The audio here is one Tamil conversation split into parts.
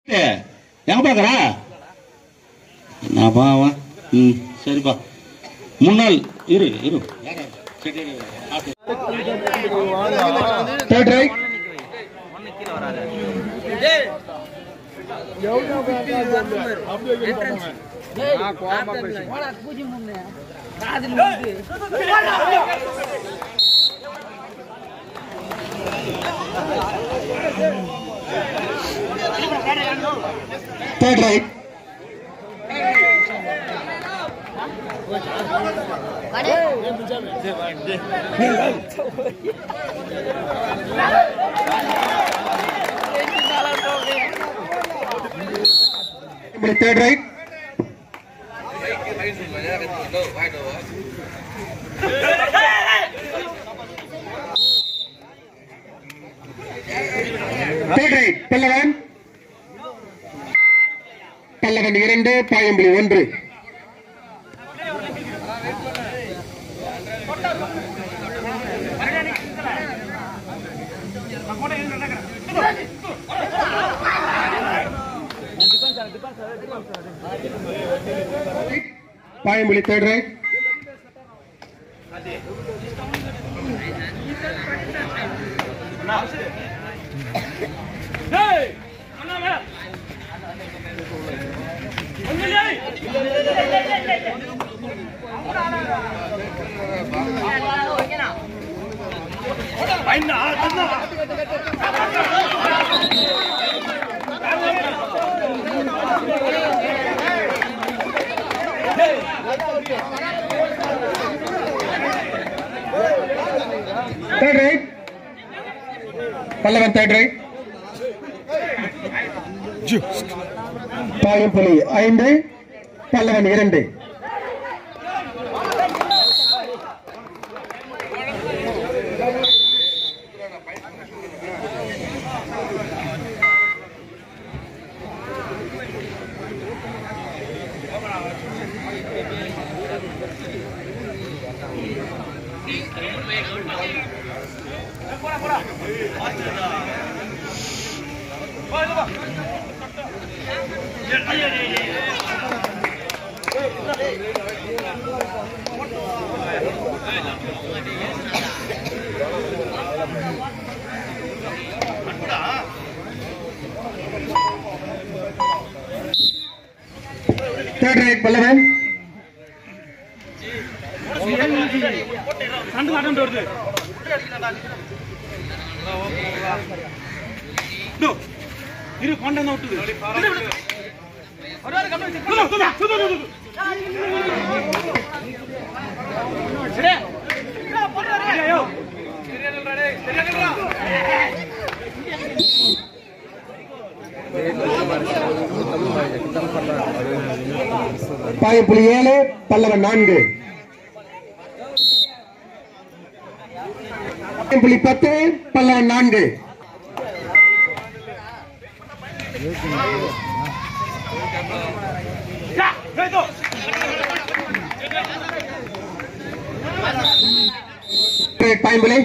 ஏய், எங்க பாக்குறா நான் பாவா ம் சரிப்பா முன்னாள் இரு இரு third right third right third right third right Pallavan Pallavan இரண்டு பாயம்புலி ஒன்று பாயம்புலி third right third right Pallavan third right பாயம்புலி ஐந்து பல்லவன் இரண்டு தேர்ட் ரைட் பல்லவன் இரு கொண்டாந்து விட்டுது பாயம்புலி ஏழு பல்லவன் நான்கு பாயம்புலி பத்து பல்லவன் நான்கு ரைட் பாயம்புலி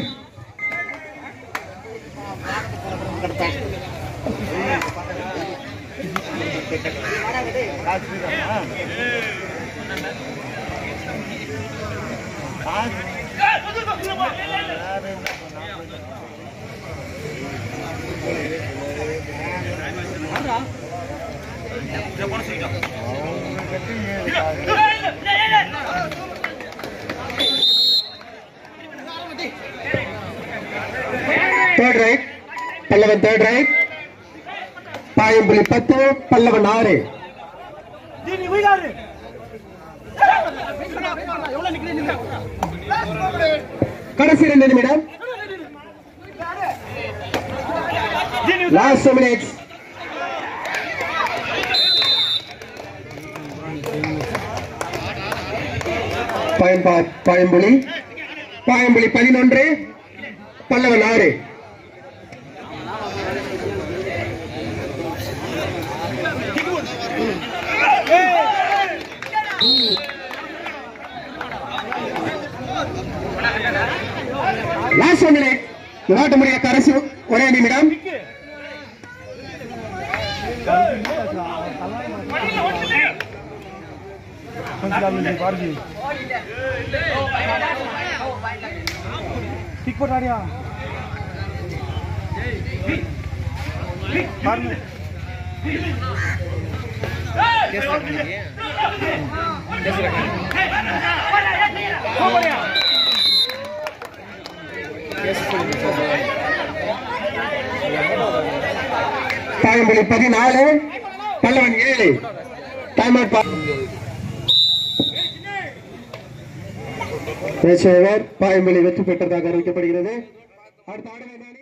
third right Pallavan third right பாயம்புலி பத்து பல்லவன் ஆறு கடைசி ரெண்டு நிமிடம் லாஸ்ட் மினிட்ஸ் பயன்பா பாயம்புலி பாயம்புலி பதினொன்று பல்லவன் ஆறு லாஸ்ட் மினிட் விளையாட்டு முறைய கடைசி ஒரே நிமிடம் ঠিক পটারিয়া পারনে பாயம்புலி பதினாலு பல்லவன் ஏழு டைம் அவுட் பாயம்புலி வெற்றி பெற்றதாக அறிவிக்கப்படுகிறது அடுத்த ஆடுமை